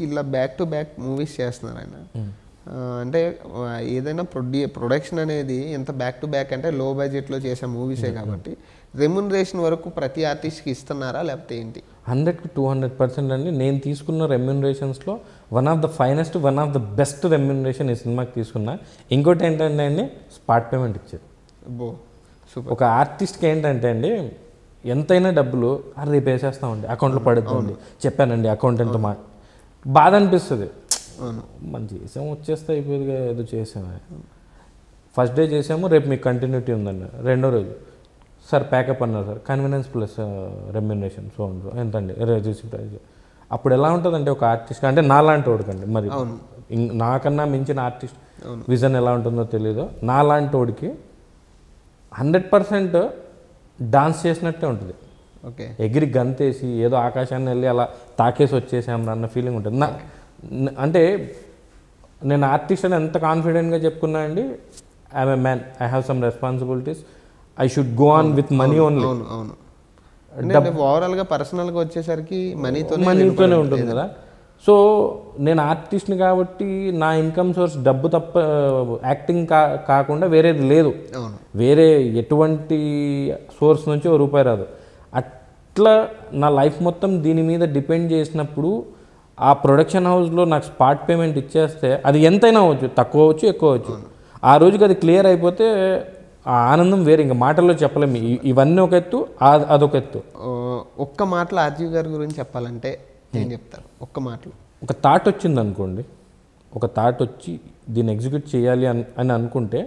ఇలా back to back movies చేస్తున్నారు ఆయన ఆ, అంటే ఆ, ఏదైనా ప్రొడ్యూ ప్రొడక్షన్ అనేది ఎంత బ్యాక్ టు బ్యాక్ అంటే లో బడ్జెట్లో చేసే మూవీసే కాబట్టి రెమ్యునరేషన్ వరకు ప్రతి ఆర్టిస్ట్కి ఇస్తున్నారా లేకపోతే ఏంటి హండ్రెడ్కి టూ హండ్రెడ్ పర్సెంట్ అండి నేను తీసుకున్న రెమ్యునరేషన్స్లో one of the finest one of the best remuneration ఈ సినిమాకి తీసుకున్నా ఇంకోటి ఏంటంటే అండి స్పాట్ పేమెంట్ ఇచ్చారు బో సూపర్ ఒక ఆర్టిస్ట్కి ఏంటంటే అండి ఎంతైనా డబ్బులు "ఆ, రేపు వేసేస్తామండి అకౌంట్లో పడుతుంది చెప్పానండి అకౌంటెంట్ మా బాధ అనిపిస్తుంది అవును మనం చేసాము వచ్చేస్తే అయిపోయేదిగా ఏదో చేసాము ఫస్ట్ డే చేసాము రేపు మీకు కంటిన్యూటీ ఉందండి రెండో రోజు సార్ ప్యాకప్ అన్నారు sir convenience plus remuneration so and ఎంత అండి రిజిస్టర్ ప్రైజ్ అప్పుడు ఎలా ఉంటుందంటే ఒక ఆర్టిస్ట్ అంటే నాలాంటి వాడికండి మరి ఇం- నాకన్నా మించిన ఆర్టిస్ట్ విజన్ ఎలా ఉంటుందో తెలీదు నాలాంటి వాడికి హండ్రెడ్ పర్సెంట్ డాన్స్ చేసినట్టే ఉంటుంది ఓకే ఎగిరి గంతేసి ఏదో ఆకాశాన్ని వెళ్ళి అలా తాకేసి వచ్చేసాం అన్న ఫీలింగ్ ఉంటుంది నా న- అంటే నేను ఆర్టిస్ట్ అని ఎంత కాన్ఫిడెంట్గా చెప్పుకున్నా అండి I'm a man I have some responsibilities I should go on with money only అవును అవును అంటే ఓవరాల్గా పర్సనల్గా వచ్చేసరికి మనీతోనే మనీతోనే ఉంటుంది కదా సో నేను ఆర్టిస్ట్ని కాబట్టి నా ఇన్కమ్ సోర్స్ డబ్బు తప్ప యాక్టింగ్ కా కాకుండా వేరేది లేదు అవును వేరే ఎటువంటి సోర్స్ నుంచి ఓ రూపాయి రాదు అట్లా నా లైఫ్ మొత్తం దీని మీద డిపెండ్ చేసినప్పుడు ఆ ప్రొడక్షన్ హౌస్లో నాకు స్పాట్ పేమెంట్ ఇచ్చేస్తే అది ఎంతైనా అవ్వచ్చు తక్కువ అవ్వచ్చు ఎక్కువ అవ్వచ్చు ఆ రోజుకి అది క్లియర్ అయిపోతే ఆ ఆనందం వేరే ఇంకా మాటల్లో చెప్పలేము ఇ- ఇవన్నీ ఒక ఎత్తు ఆ- అదొక ఎత్తు ఆ, ఒక్క మాటలో ఆర్జీవి గారి గురించి చెప్పాలంటే ఏం చెప్తారు ఒక్క మాటలో ఒక థాట్ వచ్చింది అనుకోండి ఒక థాట్ వచ్చి దీన్ని ఎగ్జిక్యూట్ చేయాలి అని అని అనుకుంటే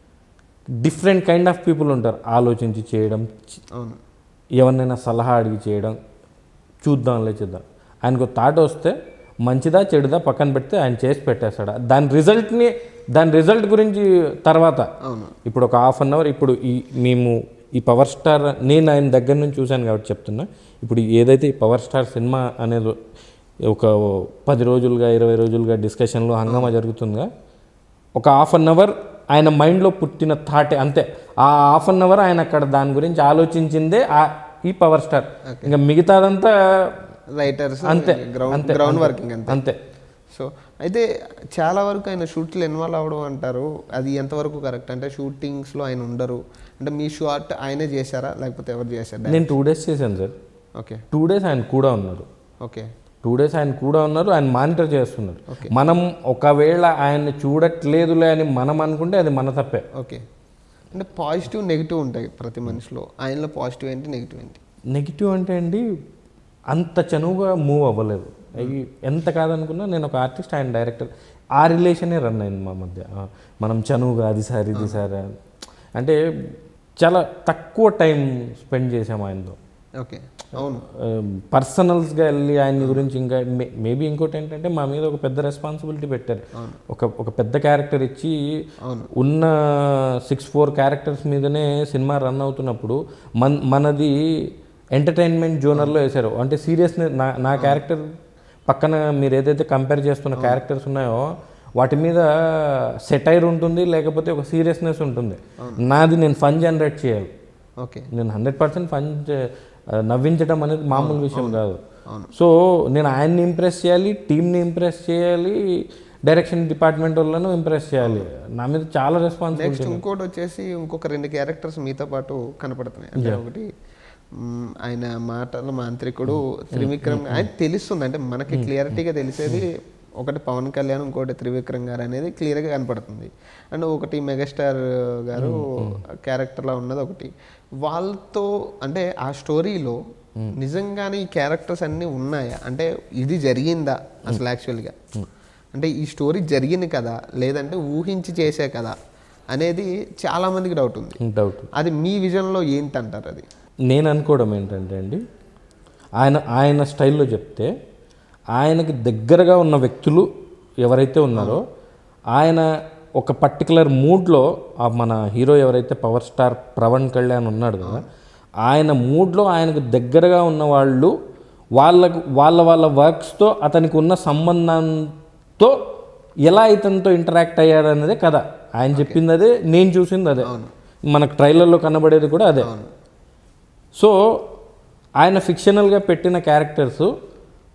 డిఫరెంట్ కైండ్ ఆఫ్ పీపుల్ ఉంటారు ఆలోచించి చేయడం చి- అవును ఎవరినైనా సలహా అడిగి చేయడం చూద్దాంలే చూద్దాం ఆయనకు థాట్ వస్తే మంచిదా చెడుదా పక్కన పెడితే ఆయన చేసి పెట్టేస్తాడు దాని రిజల్ట్ని దాని రిజల్ట్ గురించి తర్వాత అవును ఇప్పుడు ఒక హాఫ్ అన్ అవర్ ఇప్పుడు ఈ మేము ఈ పవర్ స్టార్ నేను ఆయన దగ్గర నుంచి చూశాను కాబట్టి చెప్తున్నా ఇప్పుడు ఏదైతే ఈ పవర్ స్టార్ సినిమా అనేది ఒక పది రోజులుగా ఇరవై రోజులుగా డిస్కషన్లో హంగామా జరుగుతుందిగా ఒక హాఫ్ అన్ అవర్ ఆయన మైండ్లో పుట్టిన థాటే అంతే ఆ హాఫ్ అన్ అవర్ ఆయన అక్కడ దాని గురించి ఆలోచించిందే ఆ ఈ పవర్ స్టార్ ఇంకా మిగతాదంతా రైటర్స్ అంతే, గ్రౌండ్ అంతే, గ్రౌండ్ అంతే. వర్కింగ్ అంతే అంతే సో అయితే చాలా వరకు ఆయన షూట్లు ఇన్వాల్వ్ అవ్వడం అంటారు అది ఎంతవరకు కరెక్ట్ అంటే షూటింగ్స్లో ఆయన ఉండరు అంటే మీ షాట్ ఆయనే చేశారా లేకపోతే ఎవరు చేశారు నేను టూ డేస్ చేశాను సార్ ఓకే టూ డేస్ ఆయన కూడా ఉన్నారు ఓకే టూ డేస్ ఆయన కూడా ఉన్నారు ఆయన మానిటర్ చేస్తున్నారు మనం ఒకవేళ ఆయన్ని చూడట్లేదులే అని మనం అనుకుంటే అది మన తప్పే ఓకే అంటే పాజిటివ్ నెగిటివ్ ఉంటాయి ప్రతి మనిషిలో ఆయనలో పాజిటివ్ ఏంటి నెగిటివ్ ఏంటి నెగిటివ్ అంటే అండి అంత చనువుగా మూవ్ అవ్వలేదు అయ్యి ఎంత కాదనుకున్నా నేను ఒక ఆర్టిస్ట్ ఆయన డైరెక్టర్ ఆ రిలేషనే రన్ అయింది మా మధ్య ఆ, మనం చనువుగా అది సార్ ఇది సార్ అని. అంటే చాలా తక్కువ టైం స్పెండ్ చేసాం ఆయనతో ఓకే అవును పర్సనల్స్గా వెళ్ళి ఆయన గురించి ఇంకా మేబీ ఇంకోటి ఏంటంటే మా మీద ఒక పెద్ద రెస్పాన్సిబిలిటీ పెట్టారు ఒక ఒక పెద్ద క్యారెక్టర్ ఇచ్చి ఉన్న సిక్స్ ఫోర్ క్యారెక్టర్స్ మీదనే సినిమా రన్ అవుతున్నప్పుడు మన మనది ఎంటర్టైన్మెంట్ జోనర్లో వేశారు అంటే సీరియస్నెస్ నా నా క్యారెక్టర్ పక్కన మీరు ఏదైతే కంపేర్ చేస్తున్న క్యారెక్టర్స్ ఉన్నాయో వాటి మీద సెటైర్ ఉంటుంది లేకపోతే ఒక సీరియస్నెస్ ఉంటుంది నాది నేను ఫన్ జనరేట్ చేయాలి ఓకే నేను హండ్రెడ్ పర్సెంట్ ఫన్ నవ్వించడం అనేది మామూలు విషయం కాదు సో నేను ఆయన్ని ఇంప్రెస్ చేయాలి టీంని ఇంప్రెస్ చేయాలి డైరెక్షన్ డిపార్ట్మెంట్ వాళ్ళను ఇంప్రెస్ చేయాలి నా మీద చాలా రెస్పాన్సిబిలిటీ నెక్స్ట్ ఇంకోటి వచ్చేసి ఇంకొక రెండు క్యారెక్టర్స్ మీతో పాటు కనపడుతున్నాయి అంటే ఒకటి మ్, ఆయన మాటల మాంత్రికుడు త్రివిక్రమ్ ఆయన తెలుస్తుంది అంటే మనకి క్లియరిటీగా తెలిసేది ఒకటి పవన్ కళ్యాణ్ ఇంకోటి త్రివిక్రమ్ గారు అనేది క్లియర్గా కనపడుతుంది అండ్ ఒకటి మెగాస్టార్ గారు క్యారెక్టర్లో ఉన్నది ఒకటి వాళ్ళతో అంటే ఆ స్టోరీలో నిజంగానే ఈ క్యారెక్టర్స్ అన్నీ ఉన్నాయా అంటే ఇది జరిగిందా అసలు యాక్చువల్గా అంటే ఈ స్టోరీ జరిగింది కదా లేదంటే ఊహించి చేసే కదా అనేది చాలా మందికి డౌట్ ఉంది డౌట్ అది మీ విజన్లో ఏంటంటారు అది నేను అనుకోవడం ఏంటంటే అండి ఆయన ఆయన స్టైల్లో చెప్తే ఆయనకి దగ్గరగా ఉన్న వ్యక్తులు ఎవరైతే ఉన్నారో ఆయన ఒక పర్టికులర్ మూడ్లో ఆ మన హీరో ఎవరైతే పవర్ స్టార్ ప్రవణ్ కళ్యాణ్ ఉన్నాడు కదా ఆయన మూడ్లో ఆయనకు దగ్గరగా ఉన్న వాళ్ళు వాళ్ళకు వాళ్ళ వాళ్ళ వర్క్స్తో అతనికి ఉన్న సంబంధంతో ఎలా ఇతనితో ఇంటరాక్ట్ అయ్యాడనేదే కథ ఆయన చెప్పింది అదే నేను చూసింది అదే మనకు ట్రైలర్లో కనబడేది కూడా అదే సో ఆయన ఫిక్షనల్గా పెట్టిన క్యారెక్టర్స్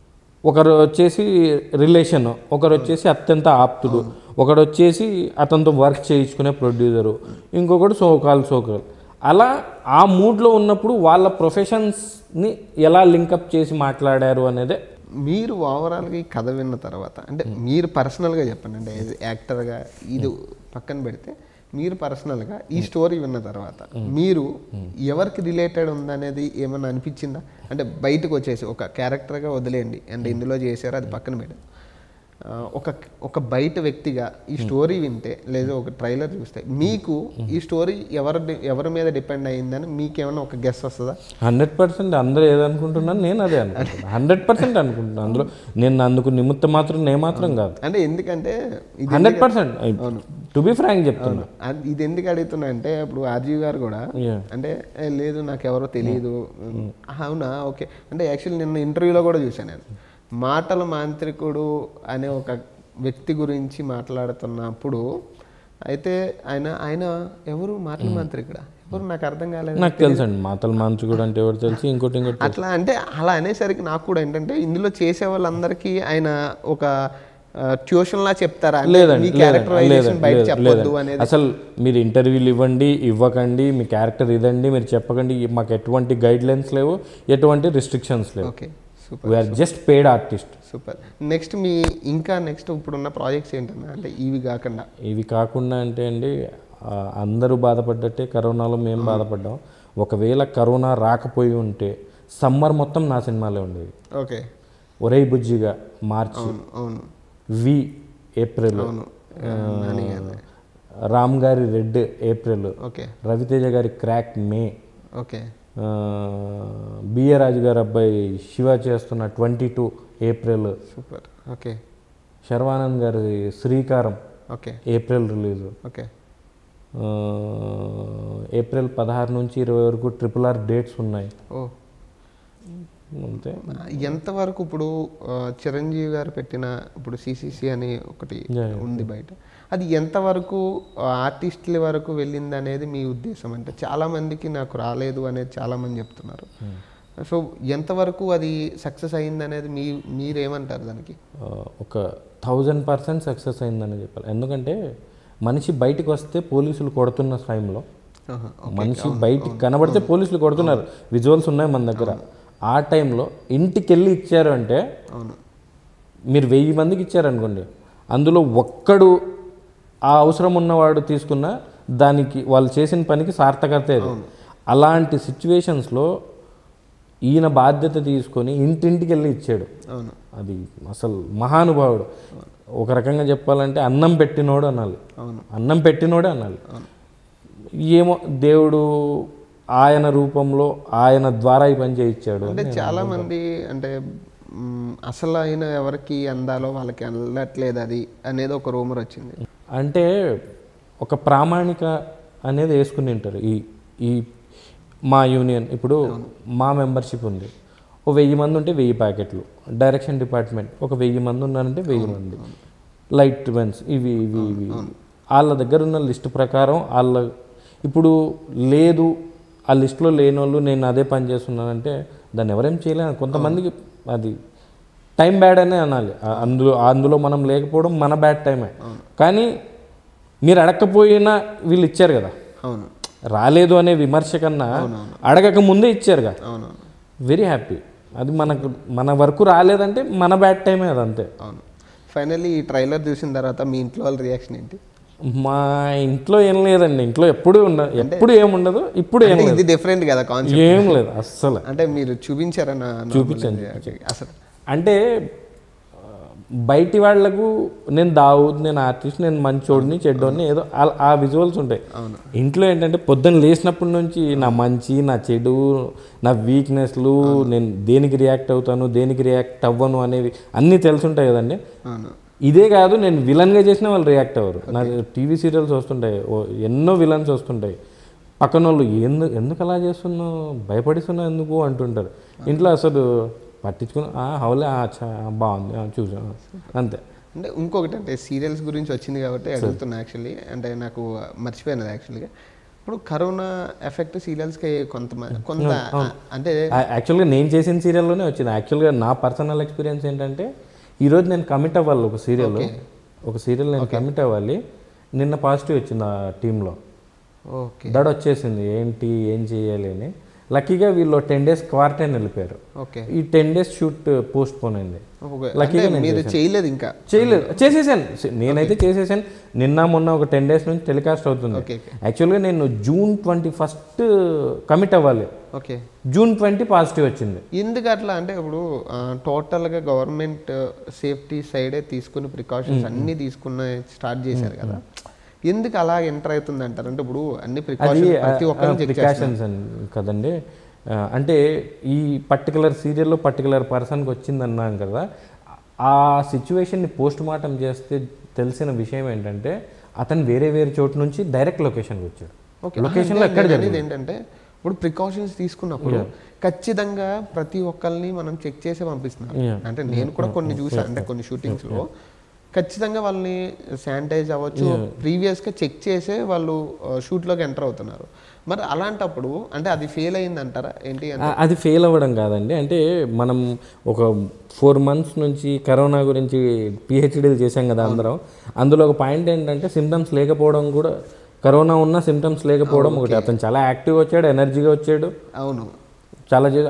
ఒకరు వచ్చేసి రిలేషన్ ఒకరు వచ్చేసి అత్యంత ఆప్తుడు ఒకడు వచ్చేసి అతనితో వర్క్ చేయించుకునే ప్రొడ్యూసరు ఇంకొకడు సోకాల్ సోకాల్ అలా ఆ మూడ్లో ఉన్నప్పుడు వాళ్ళ ప్రొఫెషన్స్ని ఎలా లింకప్ చేసి మాట్లాడారు అనేదే మీరు ఓవరాల్గా ఈ కథ విన్న తర్వాత అంటే మీరు పర్సనల్గా చెప్పండి అంటే యాజ్ యాక్టర్గా ఇది పక్కన పెడితే మీరు పర్సనల్గా ఈ స్టోరీ విన్న తర్వాత మీరు ఎవరికి రిలేటెడ్ ఉందనేది ఏమన్నా అనిపించిందా అంటే బయటకు వచ్చేసి ఒక క్యారెక్టర్గా వదిలేయండి అంటే ఇందులో చేశారు అది పక్కన పెట్టి ఆ, ఒక ఒక బయట వ్యక్తిగా ఈ స్టోరీ వింటే లేదా ఒక ట్రైలర్ చూస్తే మీకు ఈ స్టోరీ ఎవరి ఎవరి మీద డిపెండ్ అయ్యిందని మీకేమైనా ఒక గెస్ వస్తుందా హండ్రెడ్ పర్సెంట్ అందరూ ఏదనుకుంటున్నాను నేను అదే అనుకుంటున్నాను హండ్రెడ్ పర్సెంట్ అనుకుంటున్నాను అందులో నేను అందుకు నిమిత్తం మాత్రం నేను మాత్రం కాదు అంటే ఎందుకంటే ఇది hundred percent to be frank చెప్తున్నా అది- ఇది ఎందుకు అడుగుతున్నా అంటే ఇప్పుడు ఆర్జీవి గారు కూడా Yeah. అంటే "ఏ, లేదు నాకు ఎవరో తెలియదు అవునా ఓకే అంటే యాక్చువల్లీ నిన్న ఇంటర్వ్యూలో కూడా చూశాను నేను మాటల మాంత్రికుడు అనే ఒక వ్యక్తి గురించి మాట్లాడుతున్నప్పుడు అయితే ఆయన ఆయన ఎవరు మాటల మాంత్రికుడా ఎవరు నాకు అర్థం కాలేదు నాకు తెలుసు అండి మాతలు మాంచుకుడు అంటే ఎవరు తెలిసి ఇంకోటి ఇంకోటి అట్లా అంటే అలా అనేసరికి నాకు కూడా ఏంటంటే ఇందులో చేసే వాళ్ళందరికీ ఆయన ఒక ట్యూషన్ లా చెప్తారా అంటే లేదండి మీ లేదండి, క్యారెక్టరైజేషన్ లేదండి, బయట లేదండి, చెప్పొద్దు లేదండి. అనేది అసలు మీరు ఇంటర్వ్యూలు ఇవ్వండి ఇవ్వకండి మీ క్యారెక్టర్ ఇదండి మీరు చెప్పకండి మాకు ఎటువంటి గైడ్ లైన్స్ లేవు ఎటువంటి రిస్ట్రిక్షన్స్ లేవు okay super we're just paid artist super next మీ ఇంకా నెక్స్ట్ ఇప్పుడున్న ప్రాజెక్ట్స్ ఏంటన్నా అంటే ఇవి కాకుండా ఇవి కాకుండా అంటే అండి ఆ, అందరూ బాధపడ్డట్టే కరోనాలో మేము బాధపడ్డాం ఒకవేళ కరోనా రాకపోయి ఉంటే సమ్మర్ మొత్తం నా సినిమాలే ఉండేది ఓకే ఒరై బుజ్జిగా మార్చి అవును అవును వి ఏప్రిల్ ఆ, రామ్ గారి రెడ్ ఏప్రిల్ ఓకే రవితేజ గారి క్రాక్ మే ఓకే ఆ, బిఏ రాజు గారి అబ్బాయి శివ చేస్తున్న twenty two April super okay Sharwanand గారి Sreekaram okay April release okay ఆ, ఏప్రిల్ పదహారు నుంచి ఇరవై వరకు ట్రిపుల్ ఆర్ డేట్స్ ఉన్నాయి ఓ అంతే ఎంతవరకు ఇప్పుడు ఆ, చిరంజీవి గారు పెట్టిన ఇప్పుడు సిసిసి అని ఒకటి ఉంది బయట అది ఎంతవరకు ఆర్టిస్టుల వరకు వెళ్ళింది అనేది మీ ఉద్దేశం అంటే చాలా మందికి నాకు రాలేదు అనేది చాలా మంది చెప్తున్నారు సో ఎంతవరకు అది సక్సెస్ అయింది అనేది మీ మీరేమంటారు దానికి ఆ, ఒక థౌజండ్ పర్సెంట్ సక్సెస్ అయిందని చెప్పాలి ఎందుకంటే మనిషి బయటికి వస్తే పోలీసులు కొడుతున్న టైంలో ఆహా, మనిషి బయటికి కనబడితే పోలీసులు కొడుతున్నారు విజువల్స్ ఉన్నాయి మన దగ్గర ఆ టైంలో ఇంటికి వెళ్ళి ఇచ్చారు అంటే అవును మీరు వెయ్యి మందికి ఇచ్చారనుకోండి అందులో ఒక్కడు ఆ అవసరం ఉన్నవాడు తీసుకున్న దానికి వాళ్ళు చేసిన పనికి సార్థకత ఇది అలాంటి సిచ్యువేషన్స్లో ఈయన బాధ్యత తీసుకొని ఇంటింటికి వెళ్ళి ఇచ్చాడు అవును అది అసలు మహానుభావుడు ఒక రకంగా చెప్పాలంటే అన్నం పెట్టినోడు అనాలి అవును అన్నం పెట్టినోడే అనాలి ఏమో దేవుడు ఆయన రూపంలో ఆయన ద్వారా ఈ పని చేయించాడు అంటే చాలా మంది అంటే మ్, అసలు అయిన ఎవరికి అందాలో వాళ్ళకి అందట్లేదు అది అనేది ఒక రూమర్ వచ్చింది అంటే ఒక ప్రామాణిక అనేది వేసుకుని ఉంటారు ఈ ఈ మా యూనియన్ ఇప్పుడు మా మెంబర్షిప్ ఉంది ఓ వెయ్యి మంది ఉంటే వెయ్యి ప్యాకెట్లు డైరెక్షన్ డిపార్ట్మెంట్ ఒక వెయ్యి మంది ఉన్నారంటే వెయ్యి మంది లైట్ మెన్స్ ఇవి ఇవి ఇవి వాళ్ళ దగ్గర ఉన్న లిస్ట్ ప్రకారం వాళ్ళ ఇప్పుడు లేదు ఆ లిస్ట్లో లేని వాళ్ళు నేను అదే పని చేస్తున్నానంటే దాన్ని ఎవరేం చేయలేము కొంతమందికి అది టైం బ్యాడ్ అనే అనాలి ఆ- అందులో అందులో మనం లేకపోవడం మన బ్యాడ్ టైమే కానీ మీరు అడగకపోయినా వీళ్ళు ఇచ్చారు కదా అవును రాలేదు అనే విమర్శ కన్నా అడగక ముందే ఇచ్చారు కదా అవునవును వెరీ హ్యాపీ అది మనకు మన వరకు రాలేదంటే మన బ్యాడ్ టైమే అది అంతే అవును ఫైనల్లీ ఈ ట్రైలర్ చూసిన తర్వాత మీ ఇంట్లో వాళ్ళ రియాక్షన్ ఏంటి మా ఇంట్లో ఏం లేదండి ఇంట్లో ఎప్పుడు ఉండదు ఎప్పుడు ఏముండదు ఇప్పుడు ఏం అంటే ఇది డిఫరెంట్ కదా కాన్సెప్ట్ ఏం లేదు అస్సలు అంటే మీరు చూపించారన్న చూపించాను, అసలు అంటే ఆ, బయటి వాళ్లకు నేను దావుద్ నేను ఆర్టిస్ట్ నేను మంచోడిని చెడ్డోడిని ఏదో ఆ- ఆ విజువల్స్ ఉంటాయి ఇంట్లో ఏంటంటే పొద్దున్న లేచినప్పటి నుంచి నా మంచి నా చెడు నా వీక్నెస్లు నేను దేనికి రియాక్ట్ అవుతాను దేనికి రియాక్ట్ అవ్వను అనేవి అన్నీ తెలుసుంటాయి కదండి అవును ఇదే కాదు నేను విలన్గా చేసిన వాళ్ళు రియాక్ట్ అవ్వరు నా టీవీ సీరియల్స్ వస్తుంటాయి ఓ ఎన్నో విలన్స్ వస్తుంటాయి పక్కన వాళ్ళు ఎందు ఎందుకు అలా చేస్తున్నావు భయపడిస్తున్నావు ఎందుకు అంటుంటారు ఇంట్లో అసలు పట్టించుకుని "ఆ, హౌలే ఆ, అచ్చా, ఆ, బాగుంది ఆ, చూసా అంతే అంటే ఇంకొకటి అంటే సీరియల్స్ గురించి వచ్చింది కాబట్టి అడుగుతున్నా యాక్చువల్లీ అంటే నాకు మర్చిపోయినది యాక్చువల్గా ఇప్పుడు కరోనా ఎఫెక్ట్ సీరియల్స్కి కొంతమంది కొంత అంటే యాక్చువల్గా నేను చేసిన సీరియల్లోనే వచ్చింది యాక్చువల్గా నా పర్సనల్ ఎక్స్పీరియన్స్ ఏంటంటే ఈరోజు నేను కమిట్ అవ్వాలి ఒక సీరియల్ ఒక సీరియల్ నేను కమిట్ అవ్వాలి నిన్న పాజిటివ్ వచ్చింది ఆ టీంలో ఓకే దడ వచ్చేసింది ఏంటి ఏం చేయాలి అని లక్కీగా వీళ్ళు టెన్ డేస్ క్వారంటైన్ వెళ్ళిపోయారు ఓకే ఈ ten days shoot postpone అయింది ఓకే. లక్కీగా అంటే మీరు చేయలేదు ఇంకా చేయలేదు చేసేసాను నేనైతే చేసేసాను నిన్న మొన్న ఒక టెన్ డేస్ నుంచి టెలికాస్ట్ అవుతుంది ఓకే ఓకే యాక్చువల్గా నేను జూన్ ట్వంటీ ఫస్ట్ కమిట్ అవ్వాలి ఓకే జూన్ ట్వంటీ పాజిటివ్ వచ్చింది ఎందుకు అట్లా అంటే ఇప్పుడు ఆ, టోటల్గా గవర్నమెంట్ సేఫ్టీ సైడే తీసుకుని ప్రికాషన్స్ అన్ని తీసుకున్న స్టార్ట్ చేశారు కదా ఎందుకు అలా ఎంటర్ అవుతుంది అంటారు అంటే ఇప్పుడు అన్ని అది ప్రికాషన్స్ ప్రతి ఒక్కరు చెక్ ప్రికాషన్స్ కదండి ఆ, అంటే ఈ పర్టికులర్ సీరియల్లో పర్టికులర్ పర్సన్కి వచ్చింది అన్నాం కదా ఆ సిచ్యువేషన్ని పోస్ట్ మార్టం చేస్తే తెలిసిన విషయం ఏంటంటే అతను వేరే వేరే చోటు నుంచి డైరెక్ట్ లొకేషన్కి వచ్చాడు ఓకే లొకేషన్లో ఎక్కడ నేను అనేది ఏంటంటే ఇప్పుడు ప్రికాషన్స్ తీసుకున్నప్పుడు ఖచ్చితంగా ప్రతి ఒక్కరిని మనం చెక్ చేసి పంపిస్తున్నాం Yeah. అంటే నేను కూడా కొన్ని చూసాను అంటే కొన్ని షూటింగ్స్ లో ఖచ్చితంగా వాళ్ళని శానిటైజ్ అవ్వచ్చు ప్రీవియస్ గా చెక్ చేసే వాళ్ళు షూట్ లోకి ఎంటర్ అవుతున్నారు మరి అలాంటప్పుడు అంటే అది ఫెయిల్ అయింది అంటారా ఏంటి అంటే ఆ, అది ఫెయిల్ అవ్వడం కాదండి అంటే మనం ఒక ఫోర్ మంత్స్ నుంచి కరోనా గురించి పిహెచ్డీలు చేసాం కదా అందరం అందులో ఒక పాయింట్ ఏంటంటే సిమ్టమ్స్ లేకపోవడం కూడా కరోనా ఉన్న సిమ్టమ్స్ లేకపోవడం ఒకటి అతను చాలా యాక్టివ్ వచ్చాడు ఎనర్జీగా వచ్చాడు అవును చాలా చే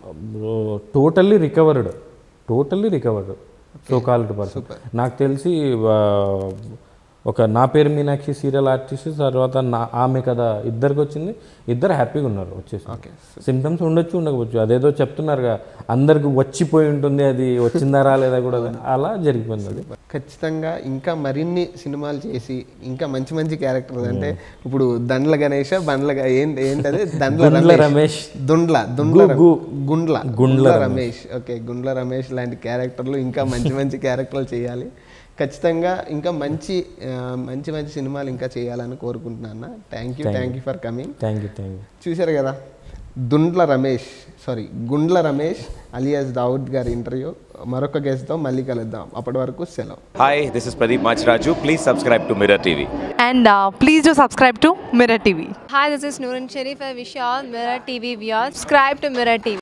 totally recovered totally recovered so called person నాకు తెలిసి ఆ, ఒక నా పేరు మీనాక్షి సీరియల్ ఆర్టిస్ట్ తర్వాత నా ఆమె కదా ఇద్దరికి వచ్చింది ఇద్దరు హ్యాపీగా ఉన్నారు వచ్చేసి ఓకే సిమ్టమ్స్ ఉండొచ్చు ఉండకపోవచ్చు అదేదో చెప్తున్నారుగా అందరికి వచ్చిపోయి ఉంటుంది అది వచ్చిందా రాలేదా కూడా అలా జరిగిపోయింది అది ఖచ్చితంగా ఇంకా మరిన్ని సినిమాలు చేసి ఇంకా మంచి మంచి క్యారెక్టర్స్ అంటే ఇప్పుడు దండ్ల గణేష బండ్ల గ- ఏంటి ఏంటది దండ్ల గుండ్ల రమేష్ రమేష్ దుండ్ల దుండ్ల ర- గు- గుండ్ల గుండ్ల గుండ్ల రమేష్ ఓకే గుండ్ల రమేష్ లాంటి క్యారెక్టర్లు ఇంకా మంచి మంచి క్యారెక్టర్లు చేయాలి ఖచ్చితంగా ఇంకా మంచి ఆ, మంచి మంచి సినిమాలు ఇంకా చేయాలని కోరుకుంటున్నాను thank you thank you for coming thank you thank you చూశారు కదా దుండ్ల రమేష్ సారీ గుండ్ల రమేష్ అలియాస్ దావుద్ గారి ఇంటర్వ్యూ మరొక గెస్ట్తో మళ్ళీ కలుద్దాం అప్పటి వరకు సెలవు Hi, this is Pradeep Machraju. Please subscribe to Mirror TV. And uh, please do subscribe to Mirror TV. Hi, this is Noorun Sharif. I wish you all Mirror TV viewers. Subscribe to Mirror TV.